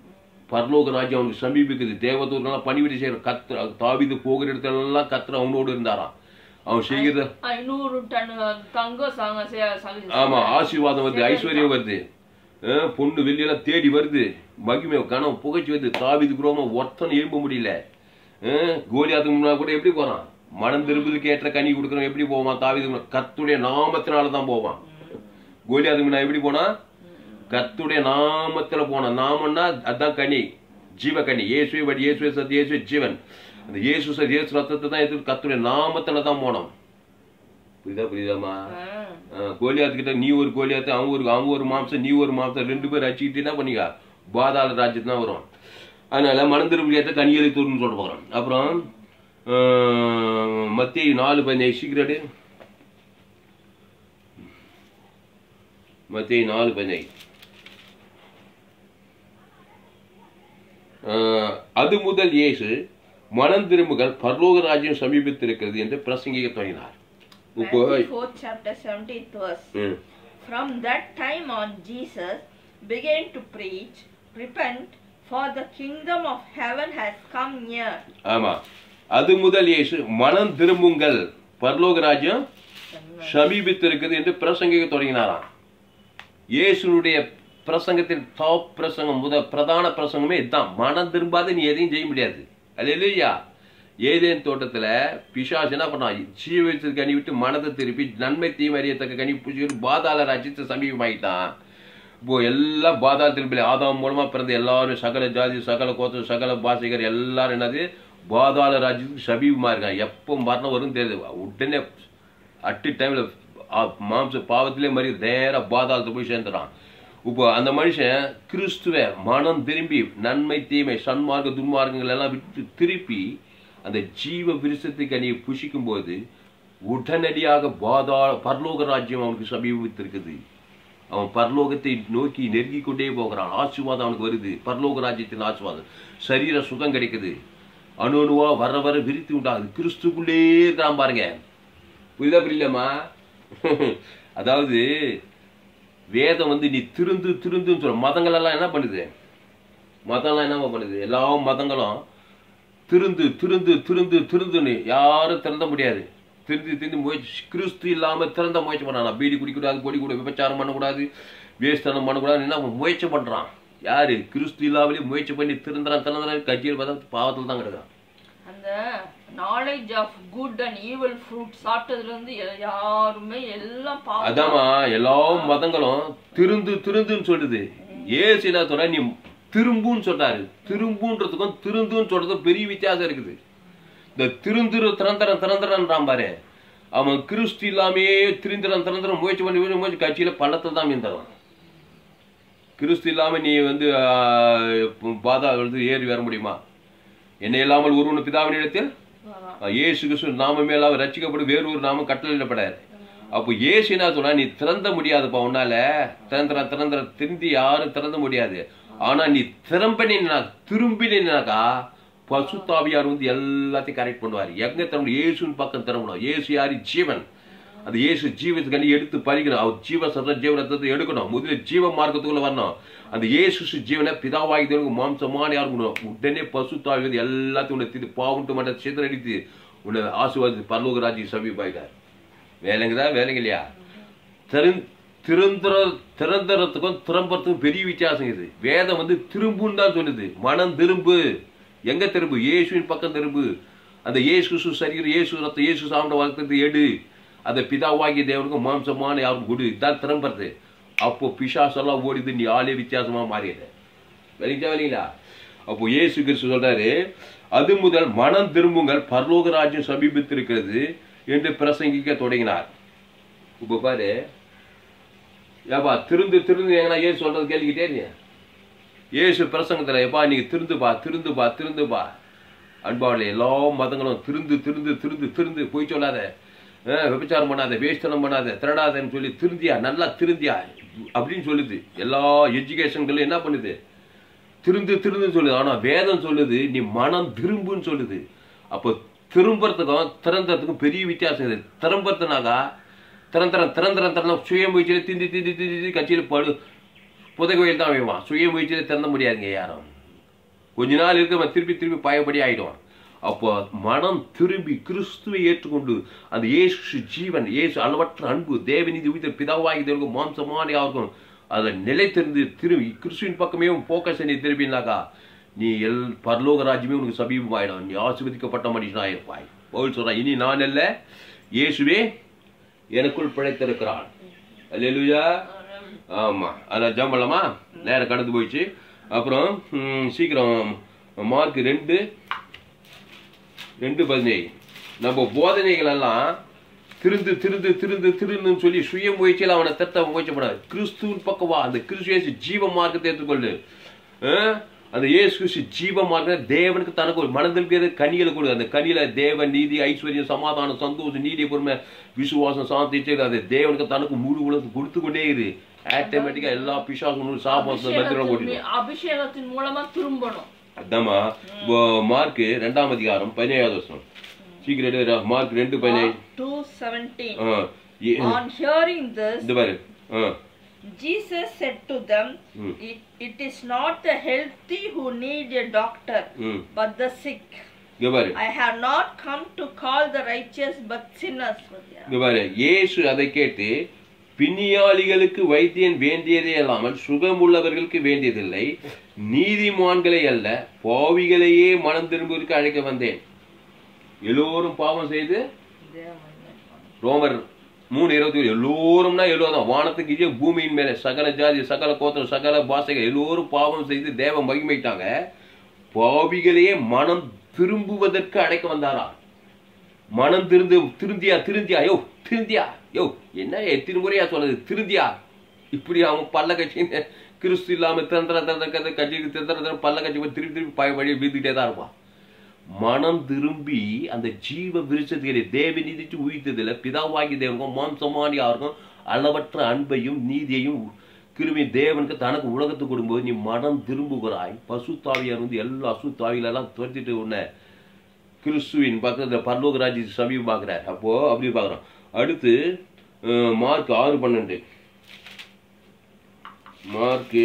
பரலோக ராஜ்யம் அவனுக்கு சமீபிக்குது தேவதூரெல்லாம் பணிவிடை செய்யற கத்து தாவிது போகிற இடத்துலலாம் கத்திர அவனோடு இருந்தாராம் அவன் செய்கிற ஐநூறு டன் தங்கம் சாங்க சே- ச- ஆமா ஆசீர்வாதம் வருது ஐஸ்வர்யம் வருது அஹ், பொண்ணு வெள்ளியெல்லாம் தேடி வருது மகிமை கனம் புகைச்சி வருது தாவிதுக்கு ரோம ஒருத்தன் எழும்ப முடியல அஹ், கோலியாத்துக்கு முன்னா கூட எப்படி போறான் மனம் திரும்புதுக்கு ஏற்ற கனி கொடுக்கறவன் எப்படி போவான் தாவிது கத்துடைய நாமத்தினால தான் போவான் கோலியாத்துக்கு முன்னா எப்படி போனா கத்துடைய நாமத்துல போனான் நாமன்னா அதான் கனி ஜீவ கனி இயேசுவை வடி இயேசுவை சத் இயேசுவை ஜீவன் அந்த இயேசு சத் இயேசு ரத்தத்தை தான் எடுத்து கத்துடைய நாமத்துல தான் போனோம் புரியுதா புரியுதாமா ஆ. கோலியாத்து கிட்ட நீ ஒரு கோலியாத்து அவன் ஒரு அவன் ஒரு மாம்சம் நீ ஒரு மாம்சம் ரெண்டு பேர் அடிச்சுக்கிட்டு என்ன பண்ணிக்க பாதாள ராஜ்யத்து தான் வரும் அதனால மனந்திரும்பியத்தை கனியலை தூர்னு சொல்ல போகிறோம் அப்புறம் மத்திய நாலு பதினேழு சீக்கிரடு மத்திய நாலு பதினேழு ஆஹ், அது முதல் இயேசு மனம் திரும்புகள் பரலோக ராஜ்யம் சமீபித்திருக்கிறது என்று பிரசங்கிக்க தொடங்கினார் இப்போ Matthew 4th chapter 17th verse. ம், From that time on, Jesus began to preach, Repent, for the kingdom of heaven has come near. ஆமா அது முதல் இயேசு மனம் திரும்புங்கள் பரலோக ராஜ்யம் சமீபித்திருக்கிறது என்று பிரசங்கிக்க தொடங்கினாராம் இயேசுனுடைய பிரசங்கத்தின் டாப் பிரசங்கம் முத பிரதான பிரசங்கமே இதுதான் மனம் திரும்பாத நீ எதையும் செய்ய முடியாது அது இல்லையா ஏதேன் தோட்டத்துல பிசாசு என்ன பண்ணான் ஜீவித்து கனி விட்டு மனதை திருப்பி நன்மை தீமை அறியத்தக்க கனி பூச்சிட்டு பாதாள ராஜ்யத்தை சமீபமாயிட்டான் இப்போ எல்லாம் பாதாளத்தில் பிள்ளை ஆதாம் மூலமா பிறந்த எல்லாரும் சகல ஜாதி சகல கோத்திரம் சகல பாஷைகர் எல்லாரும் என்னது பாதாள ராஜ்யத்துக்கு சமீபமா இருக்காங்க எப்போ மரணம் வரும் தெரியுது உடனே அட்டு டைம்ல மாம்ச பாவத்திலே மாதிரி நேரா பாதாளத்தை போய் சேர்ந்துறான் இப்போ அந்த மனுஷன் கிறிஸ்துவ மனம் திரும்பி நன்மை தீமை சன்மார்க்க துன்மார்க்கங்கள் எல்லாம் விட்டு திருப்பி அந்த ஜீவ விருஷத்துக்கு அணியை புஷிக்கும் போது உடனடியாக பாதா பரலோக ராஜ்யம் அவனுக்கு சமீபத்திருக்குது அவன் பரலோகத்தை நோக்கி நெருங்கி கொண்டே போகிறான் ஆசீர்வாதம் அவனுக்கு வருது பரலோக ராஜ்யத்தின் ஆசீர்வாதம் சரீர சுகம் கிடைக்குது அணு அணுவா வர வர விரித்து உண்டாகுது கிறிஸ்துக்குள்ளே இருக்கிறான் பாருங்க புரியுதா புரியலம்மா அதாவது வேதம் வந்து நீ திருந்து திருந்துன்னு சொல்ல மதங்கள் எல்லாம் என்ன பண்ணுது மதம்லாம் என்ன பண்ணுது எல்லா மதங்களும் திருந்து திருந்து திருந்து திருந்துன்னு யாரும் திறந்த முடியாது திருந்து திருந்து முயற்சி கிறிஸ்து இல்லாம திறந்த முயற்சி பண்றான் பீடி குடிக்கூடாது பொடி கூட விபச்சாரம் பண்ணக்கூடாது வேஸ்தனம் பண்ணக்கூடாது என்ன அவன் முயற்சி பண்றான் யாரு கிறிஸ்து இல்லாமலே முயற்சி பண்ணி திருந்துறான் திறந்துறான் கட்சியில் பார்த்தா பாவத்தில் தான் கிடக்குறான் அந்த knowledge of good and evil fruit சாப்பிட்டதுல இருந்து எ- யாருமே எல்லாம் பாவம் அதாம்மா எல்லா மதங்களும் திருந்து திருந்துன்னு சொல்லுது ஏசு என்ன சொல்ற நீ திரும்புன்னு சொல்றாரு திரும்புன்றதுக்கும் திருந்துன்னு சொல்றதுக்கும் பெரிய வித்தியாசம் இருக்குது இந்த திருந்துரு திறந்தரன் திறந்தரன்றான் பாரு அவன் கிறிஸ்து இல்லாமே திருந்திரன் திறந்தரன் முயற்சி பண்ணி முயற்சி முயற்சி கட்சியில பள்ளத்தை தான் மீந்தவன் கிறிஸ்து இல்லாம நீ வந்து ஆஹ், பாதா வந்து ஏறி வர முடியுமா என்ன இல்லாமல் ஒருவனு பிதாவின் இடத்தில் வரான். இயேசு கிறிஸ்து நாமமே இல்லாம ரட்சிக்கப்படும் வேறு ஒரு நாமம் கட்டளையிடப்படாது அப்போ இயேசு என்ன சொல்றா நீ திறந்த முடியாதுப்பா உன்னால திறந்துற திறந்துற திருந்தி யாரும் திறந்த முடியாது ஆனா நீ திரும்பினா திரும்பினாக்கா பசுத்தாவியார் வந்து எல்லாத்தையும் கரெக்ட் பண்ணுவார் எங்க திரும்ப இயேசுவின் பக்கம் திரும்பணும் இயேசு யாரு ஜீவன் அந்த இயேசு ஜீவத்துக்கு எடுத்து பறிக்கணும் அவர் ஜீவ சத்த ஜீவ ரத்தத்தை எடுக்கணும் முதல்ல ஜீவ மார்க்கத்துக்குள்ள வரணும் அந்த இயேசு ஜீவனை பிதாவாகி தேவனுக்கு மாம்சமான யாரும் உடனே பசுத்தாவி வந்து எல்லாத்தையும் உன்னை திரு பாவுண்டு மட்டும் சிதறடித்து உன்னை ஆசுவாதி பரலோக ராஜ்ய சமீபாயிட்டார் வேலைங்குதா வேலைங்க இல்லையா திறந் திறந்துற திறந்துறதுக்கும் திரும்புறதுக்கும் பெரிய வித்தியாசம் இது வேதம் வந்து திரும்புன்னு தான் சொல்லுது மனம் திரும்பு எங்க திரும்பு இயேசுவின் பக்கம் திரும்பு அந்த இயேசு கிறிஸ்து சரீரம் இயேசு ரத்தம் இயேசு சாப்பிட வளர்த்தது எடு அந்த பிதாவாகிய தேவனுக்கு மாம்சமான யாரும் கொடு இதான் திரும்புறது அப்போ பிசாசெல்லாம் ஓடிது நீ ஆளே வித்தியாசமா மாறிடு வெளிச்சா வெளிங்களா அப்போ இயேசு கிறிஸ்து சொல்றாரு அது முதல் மனம் திரும்புங்கள் பரலோக ராஜ்யம் சமீபித்திருக்கிறது என்று பிரசங்கிக்க தொடங்கினார் இப்போ பாரு ஏப்பா திருந்து திருந்து எங்கன்னா ஏசு சொல்றது கேள்விக்கிட்டே இருங்க ஏசு பிரசங்கத்தில் எப்பா நீங்க திருந்துப்பா திருந்துப்பா திருந்துப்பா அன்பாவில் எல்லா மதங்களும் திருந்து திருந்து திருந்து திருந்து போய் சொல்லாத அஹ், விபச்சாரம் பண்ணாத வேஸ்தனம் பண்ணாத திருடாதன்னு சொல்லி திருந்தியா நல்லா திருந்தியா அப்படின்னு சொல்லுது எல்லா எஜுகேஷன்களும் என்ன பண்ணுது திருந்து திருந்து சொல்லுது ஆனா வேதம் சொல்லுது நீ மனம் திரும்புன்னு சொல்லுது அப்போ திரும்புறதுக்கும் திறந்ததுக்கும் பெரிய வித்தியாசம் இருக்குது திரும்புறதுனாக்கா திறந்திரம் திறந்திரம் திறந்த சுய முயற்சியில் திந்தி திந்தி திந்தி திந்தி கட்சியில் படு புதை கோயில் தான் வைவான் சுய முயற்சியில் திறந்த முடியாதுங்க யாரும் கொஞ்ச நாள் இருக்க திருப்பி திருப்பி பாயபடி ஆயிடுவான் அப்போ மனம் திரும்பி கிறிஸ்துவை ஏற்றுக்கொண்டு அந்த இயேசு ஜீவன் இயேசு அளவற்ற அன்பு தேவநீதி உயிர் பிதாவாகி தேவனுக்கும் மாம்சமான யாருக்கும் அதில் நிலைத்திருந்து திரும்பி கிறிஸ்துவின் பக்கமே போக்கஸ் நீ திரும்பினாக்கா நீ எல் பரலோக ராஜ்யமே உனக்கு சமீபமாயிடும் நீ ஆசீர்வதிக்கப்பட்ட மனுஷனாக இருப்பாய் பவுல் சொல்றான் இனி நான் அல்ல இயேசுவே எனக்குள் பிழைத்திருக்கிறான் அல்லேலூயா ஆமா அதில் ஜம் பண்ணலாமா நேரம் கடந்து போயிடுச்சு அப்புறம் ம், சீக்கிரம் மார்க் ரெண்டு ரெண்டு பதினேழு நம்ம போதனைகள் எல்லாம் திருந்து திருந்து திருந்து திருந்துன்னு சொல்லி சுய முயற்சியில் அவனை தத்த முயற்சி பண்ணாது கிறிஸ்துவின் பக்கம் வா அந்த கிறிஸ்து இயேசு ஜீவ மார்க்கத்தை ஏற்றுக்கொள்ளு அஹ்? அந்த இயேசு கிறிஸ்து ஜீவ மார்க்கம் தேவனுக்கு தனக்கு ஒரு மனதில் கனிகளை கொடு அந்த கனியில தேவன் நீதி ஐஸ்வர்யம் சமாதானம் சந்தோஷம் நீதி பொறுமை விசுவாசம் சாந்தி இச்சை, அது தேவனுக்கு தனக்கு முழு உலகம் கொடுத்து கொண்டே இரு ஆட்டோமேட்டிக்கா எல்லா பிசாசும் சாபாசம் பத்திரம் அபிஷேகத்தின் ஓட்டிடும் மீ- அபிஷேகத்தின் மூலமா திரும்பணும் அதாம்மா இப்போ மார்க் ரெண்டாம் அதிகாரம் பதினேழாவது வருஷம் சீக்கிரம் மார்க் ரெண்டு பதினேழு டூ செவன்டீன் ஆ, ஏ- On hearing this, இந்த பாரு ஆ, Jesus said to them, ம். it, it is not the healthy who need a doctor, ம் but the sick. இங்க பாரு I have not come to call the righteous, but sinners. இங்க பாரு இயேசு அதை கேட்டு பிணியாளிகளுக்கு வைத்தியன் வேண்டியதே அல்லாமல் சுகமுள்ளவர்களுக்கு வேண்டியதில்லை நீதிமான்களை அல்ல பாவிகளையே மனம் திரும்புவதற்கு அழைக்க வந்தேன் எல்லோரும் பாவம் செய்து ரோமர் மூணு இருபத்தி ஏழு எல்லோரும்னா எல்லோரும் வானத்துக்கு கீழே பூமியின் மேலே சகல ஜாதி சகல கோத்திரம் சகல பாசைகள் எல்லோரும் பாவம் செய்து தேவ மகிமைட்டாங்க பாவிகளையே மனம் திரும்புவதற்கு அழைக்க வந்தாரா மனம் திருந்து திருந்தியா திருந்தியா யோ திருந்தியா யோ என்ன எத்தனை முறையா சொல்றது திருந்தியா இப்படி அவன் பல்ல கட்சி கிறிஸ்து இல்லாம திறந்திர திறந்த கட்சிக்கு திறந்திர பல்ல கட்சி போய் திருப்பி திருப்பி பய வழி வீழ்ந்துட்டே தான் இருப்பான் மனம் திரும்பி அந்த ஜீவ விருட்சத்துக்கு தேவ நீதிச்சு உயிர்த்ததில் பிதாவாகி தேவனுக்கும் மாம்சமானி யாருக்கும் அளவற்ற அன்பையும் நீதியையும் கிருமி தேவனுக்கு தனக்கு உலகத்துக்கு கொடுக்கும்போது நீ மனம் திரும்புகிறாய் பசு தாவியார் வந்து எல்லா அசு தாவிகளெல்லாம் துரத்திட்டு உன்னை கிறிஸ்துவின் பக்கத்தில் பரலோக ராஜ்ய சமீபம் பார்க்குறார் அப்போ அப்படி பார்க்குறோம் அடுத்து அஹ், மார்க் ஆறு பன்னெண்டு மார்க்கு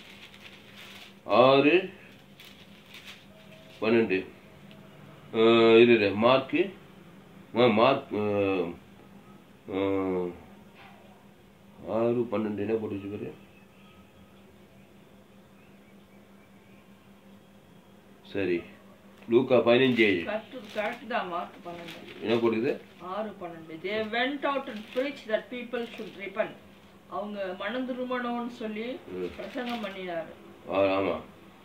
ஆறு பன்னெண்டு அஹ், இரு இரு. மார்க்கு ஆ, மார்க் அஹ், அஹ், ஆறு பன்னெண்டு என்ன போட்டு வச்சுப்பாரு சரி லூக்கா பதினஞ்சு ஏழு கரெக்ட் கரெக்ட் தான் மார்க் பன்னெண்டு என்ன போட்டுக்குது ஆறு பன்னெண்டு they went out and preach that people should repent அவங்க மனம் திரும்பணும்னு சொல்லி ம். பிரசங்கம் பண்ணினாரு ஆ, ஆமா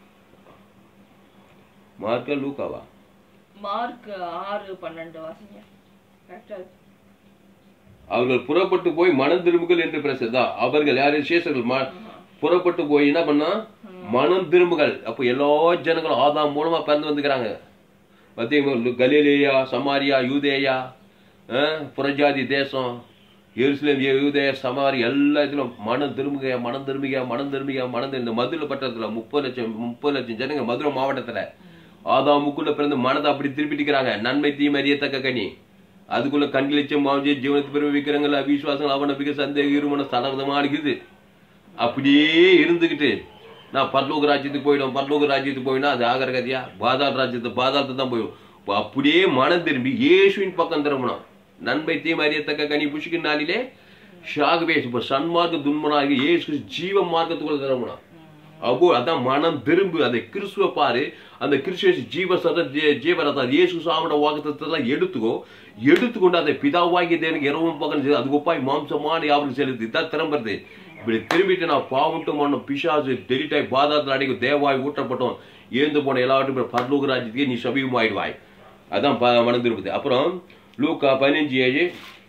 மார்க்கா லூக்காவா மார்க் ஆறு பன்னெண்டு வாசிங்க கரெக்டா அவர்கள் புறப்பட்டு போய் மனம் திரும்புகள் என்று பிரசதா அவர்கள் யாரு சேஷர்கள் ம- புறப்பட்டு போய் என்ன பண்ணா மனம் திரும்புகள் அப்போ எல்லா ஜனங்களும் ஆதாம் மூலமா பிறந்து வந்துக்கிறாங்க பார்த்தீங்களா கலீலியா சமாரியா யூதேயா அஹ், புறஜாதி தேசம் எருசலேம் யூதேய சமாரி எல்லா இதுலும் மனம் திரும்புக மனம் திரும்புக மனம் திரும்புக மனம் திரும்ப- இந்த மதுரை பட்டத்துல முப்பது லட்சம் முப்பது லட்சம் ஜனங்க மதுரை மாவட்டத்துல ஆதாமுக்குள்ள பிறந்து மனதை அப்படி திருப்பிட்டிருக்கிறாங்க நன்மை தீமை அறியத்தக்க கனி அதுக்குள்ள கண்களிச்சம் மாவுஜி ஜீவனத்து பிறகு விற்கிறவங்கள அவிசுவாசங்கள் அவநம்பிக்கை சந்தேக இருமன சலவிதமா இருக்குது அப்படியே இருந்துகிட்டு நான் பரலோக ராஜ்யத்துக்கு போயிடும் பரலோக ராஜ்யத்துக்கு போயினா அது ஆகிற கதையா பாதாள் ராஜ்யத்து பாதாளத்து தான் போயிடும் இப்ப அப்படியே மனம் திரும்பி இயேசுவின் பக்கம் திரும்பணும் நன்மை தீமை அறியத்தக்க கனி புஷிக்கின் நாளிலே ஷாகவேஷ் இப்போ சன்மார்க்க துன்மனாகி இயேசு கிறிஸ்து ஜீவ மார்க்கத்துக்குள்ள திரும்பணும் அப்போ அதான் மனம் திரும்பு அந்த கிறிஸ்துவ பாரு அந்த கிறிஸ்துவ ஜீவ சத ஜீவரதா இயேசு சாமட வாக்குத்தத்தெல்லாம் எடுத்துக்கோ எடுத்துக்கொண்டு அதை பிதாவாகிய தேவனுக்கு இரவும் பக்கம் செய்து அது ஒப்பாய் மாம்சமான யாவருக்கு செலுத்தி தான் திரும்புறது இப்படி திரும்பிட்டு நான் பாவட்டும் மண்ணும் பிசாசு டெலிட்டாய் பாதாத்தில் அடைக்கும் தேவாய் ஊட்டப்பட்டோம் ஏந்து போன எல்லாவற்றும் பரலோக ராஜ்யத்துக்கே நீ சபீபமாயிடுவாய் அதான் ப- மனம் திரும்புது அப்புறம் லூக்கா பதினஞ்சு ஏழு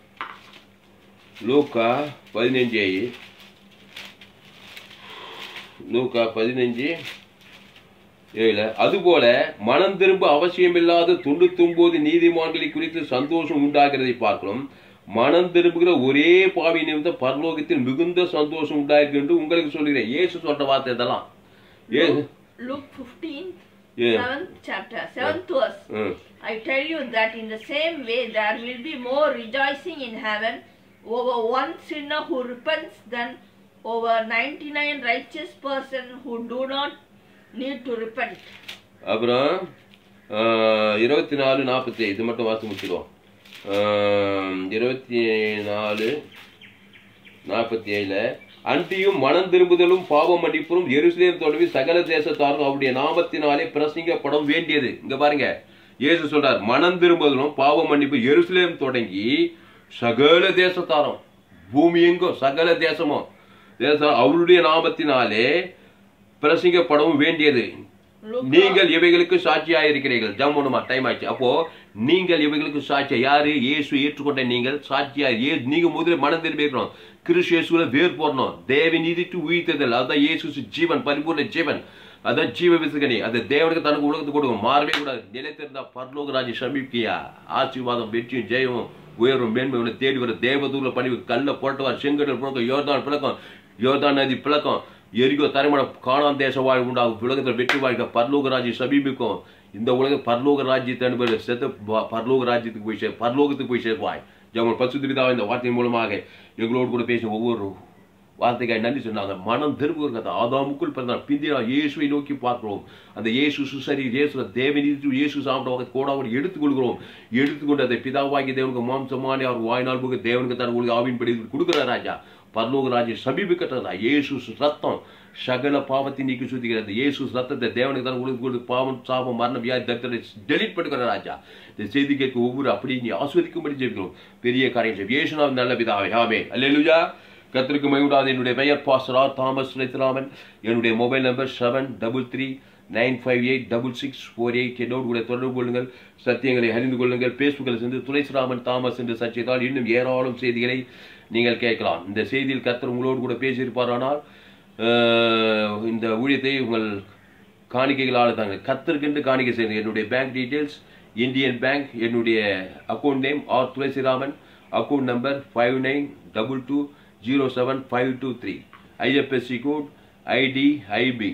லூக்கா பதினஞ்சு ஏழு லூக்கா பதினஞ்சு ஏழுல அதுபோல மனம் திரும்ப அவசியமில்லாத தொண்ணூத்தொன்பது நீதிமான்களை குறித்து சந்தோஷம் உண்டாகிறதை பார்க்கிறோம் மனம் திரும்புகிற ஒரே பாவி நிமித்தம் பரலோகத்தில் மிகுந்த சந்தோஷம் உண்டாயிருக்கு என்று உங்களுக்கு சொல்கிறேன் இயேசு சொல்ற வார்த்தை இதெல்லாம் ஏ Luke 15, Yeah. 7th chapter, 7th verse. ம். I tell you that in the same way there will be more rejoicing in heaven over one sinner who repents than over 99 righteous person who do not need to repent. அப்புறம் ஆஹ், இருபத்தி நாலு நாற்பத்தி இது மட்டும் வாசி முடிச்சிடுவோம் ஆஹ், இருபத்தி நாலு நாற்பத்தி ஏழுல அன்றியும் மனம் திரும்புதலும் பாவம் மன்னிப்பும் எருசலேம் தொடர்பி சகல தேசத்தாரும் அவருடைய நாமத்தினாலே பிரசங்கிக்கப்பட வேண்டியது இங்க பாருங்க இயேசு சொல்றார் மனம் திரும்புதலும் பாவம் மன்னிப்பு எருசலேம் தொடங்கி சகல தேசத்தாரும் பூமி எங்கும் சகல தேசமும் தேசம் அவருடைய நாமத்தினாலே பிரசங்கிக்கப்படவும் வேண்டியது Luke நீங்கள் இவைகளுக்கு சாட்சியா இருக்கிறீர்கள் ஜம்முனுமா டைம் ஆச்சு அப்போ நீங்கள் இவைகளுக்கு சாட்சியா யாரு இயேசு ஏற்றுக்கொண்ட நீங்கள் சாட்சியா ஏ நீங்க முதல்ல மனம் திரும்பி இருக்கணும் கிறிஸ்து இயேசுல வேர் போடணும் தேவ நீதிட்டு உயிர்த்ததல் அதான் இயேசு ஜீவன் பரிபூர்ண ஜீவன் அதான் ஜீவ விசுகனி அது தேவனுக்கு தனக்கு உலகத்துக்கு கொடுக்கும் மாறவே கூடாது நிலைத்திருந்தா பரலோக ராஜ்யம் சமீபிக்கையா ஆசீர்வாதம் வெற்றியும் ஜெயமும் உயர்வும் மேன்மை உன்னை தேடி வர தேவதூர்ல பணி கல்ல போட்டவார் செங்கடல் புழக்கம் யோர்தான் பிளக்கம் யோர்தான் நதி பிளக்கம் எரிகோ தரைமட காணாம் தேச வாழ்வு உண்டாகும் உலகத்தில் வெற்றி வாழ்க்கை பரலோக ராஜ்யம் சமீபிக்கும் இந்த உலக பரலோக ராஜ்யத்தை அனுபவி செத்து ப- பரலோக ராஜ்யத்துக்கு போய் சேர் பரலோகத்துக்கு போய் சேர்வாய் ஜமன் பசுத்திரிதாவை இந்த வார்த்தையின் மூலமாக எங்களோடு கூட பேசிய ஒவ்வொரு வார்த்தைக்காய் நன்றி சொன்னாங்க மனம் திரும்புகிறது ஆதாமுக்குள் பிறந்தார் பிந்தினா இயேசுவை நோக்கி பார்க்கிறோம் அந்த இயேசு சுசரி இயேசு தேவனீதி இயேசு சாப்பிட்ட கோடாவோடு எடுத்துக்கொள்கிறோம் எடுத்துக்கொண்டு அதை பிதாவாகி தேவனுக்கு மாம்சமானி அவர் வாய்நாள் முக தேவனுக்கு தன் உங்களுக்கு ஆவின்படி கொடுக்குற ராஜா பரலோக ராஜ்யம் சமீபிக்கட்டதா இயேசு ரத்தம் சகல பாவத்தை நீக்கி சுத்திக்கிறது இயேசு ரத்தத்தை தேவனுக்கு தான் உங்களுக்கு கொடுத்து பாவம் சாபம் மரணம் வியாதி தரித்திரத்தை டெலிட் பண்ணுகிற ராஜா இந்த செய்தி கேட்க ஒவ்வொரு அப்படி நீ ஆஸ்வதிக்கும்படி ஜெபிக்கிறோம் பெரிய காரியம் செய்யும் இயேசுநாதன் நல்ல பிதாவே ஆமே அல்லேலூயா கத்திற்கு மகிழ்டாது என்னுடைய பெயர் பாஸ்ரா தாமஸ் சுரேத்ராமன் என்னுடைய mobile number seven double three nine five eight double six four eight என்னோடு கூட தொடர்பு கொள்ளுங்கள் சத்தியங்களை அறிந்து கொள்ளுங்கள் பேஸ்புக்கில் சென்று துளசிராமன் தாமஸ் என்று சர்ச்சித்தால் இன்னும் ஏராளம் செய்திகளை நீங்கள் கேட்கலாம் இந்த செய்தியில் கர்த்தர் உங்களோடு கூட பேசியிருப்பாரானால் ஆஹ், இந்த ஊழியத்தை உங்கள் காணிக்கைகளால் தாங்க கத்தருக்கென்று காணிக்கை செய்யுங்க என்னுடைய பேங்க் டீட்டெயில்ஸ் இந்தியன் பேங்க் என்னுடைய account name R Thulasiraman account number five nine double two zero seven five two three IFSC code ID IB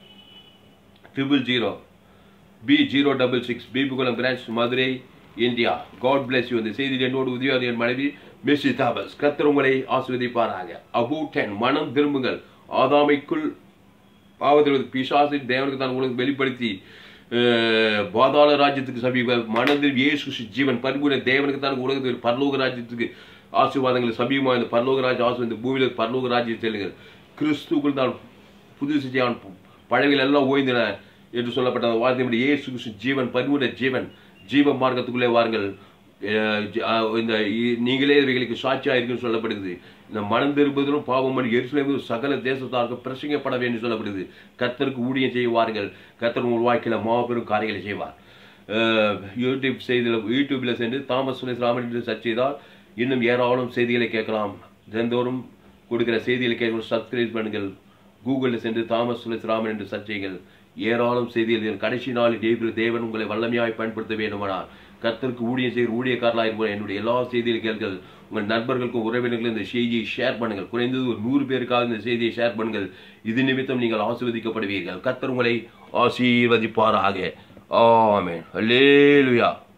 triple zero B zero double six Bibikulam branch Madurai India God bless you இந்த செய்தியில் என்னோடு உதவியார் என் மனைவி மிஸ்ஸி தாபஸ் கத்தர் உங்களை ஆஸ்வதிப்பாராக Abu ten மனம் திரும்புங்கள் ஆதாமைக்குள் பாவத்தில் பிசாசு தேவனுக்கு தான் உங்களுக்கு வெளிப்படுத்தி அஹ், பாதாள ராஜ்யத்துக்கு சமீப மனதில் இயேசு கிறிஸ்து ஜீவன் பரிபூர்ண தேவனுக்கு தான் உலகத்துக்கு பரலோக ராஜ்யத்துக்கு ஆசீர்வாதங்கள் சமீபமாக இந்த பரலோக ராஜ்ய ஆசீர்வாதம் இந்த பூமியில் பரலோக ராஜ்யம் செல்லுங்கள் கிறிஸ்துக்குள் தான் புது சிஜியான் பழவில் எல்லாம் ஓய்ந்தன என்று சொல்லப்பட்ட அந்த வார்த்தையின்படி இயேசு கிறிஸ்து ஜீவன் பரிபூர்ண ஜீவன் ஜீவ மார்க்கத்துக்குள்ளே வாருங்கள் அஹ் ஜ- அஹ் இந்த இ- நீங்களே இவைகளுக்கு சாட்சியா இருக்குன்னு சொல்லப்படுது இந்த மனம் திரும்புவதிலும் பாவம் பண்ணி எருசலேமில் சகல தேசத்தாருக்கு பிரசங்கப்பட வேண்டும் சொல்லப்படுது கர்த்தருக்கு ஊழியம் செய்வார்கள் கர்த்தர் உங்கள் வாழ்க்கையில மாபெரும் காரியங்களை செய்வார் அஹ் யூடியூப் செய்தியில் யூடியூப்ல சென்று தாமஸ் சுரேஷ் ராமன் என்று சர்ச் செய்தால் இன்னும் ஏராளம் செய்திகளை கேட்கலாம் தினந்தோறும் கொடுக்கிற செய்திகளை கேட்க சப்ஸ்கிரைப் பண்ணுங்கள் கூகுளில் சென்று தாமஸ் சுரேஷ் ராமன் என்று சர்ச் செய்யுங்கள் ஏராளம் செய்திகள் கடைசி நாளில் தேவ தேவன் உங்களை வல்லமையாய் பயன்படுத்த வேண்டுமானால் கர்த்தருக்கு ஊழியம் செய்கிற ஊழியக்காரர்களாக இருக்கும் என்னுடைய எல்லா செய்திகளை கேட்கள் உங்கள் நண்பர்களுக்கும் உறவினர்களுக்கும் இந்த செய்தியை ஷேர் பண்ணுங்கள் குறைந்தது ஒரு நூறு பேருக்காக இந்த செய்தியை ஷேர் பண்ணுங்கள் இது நிமித்தம் நீங்கள் ஆசீர்வதிக்கப்படுவீர்கள் கர்த்தர் உங்களை ஆசீர்வதிப்பாராக ஆமென் அல்லேலுயா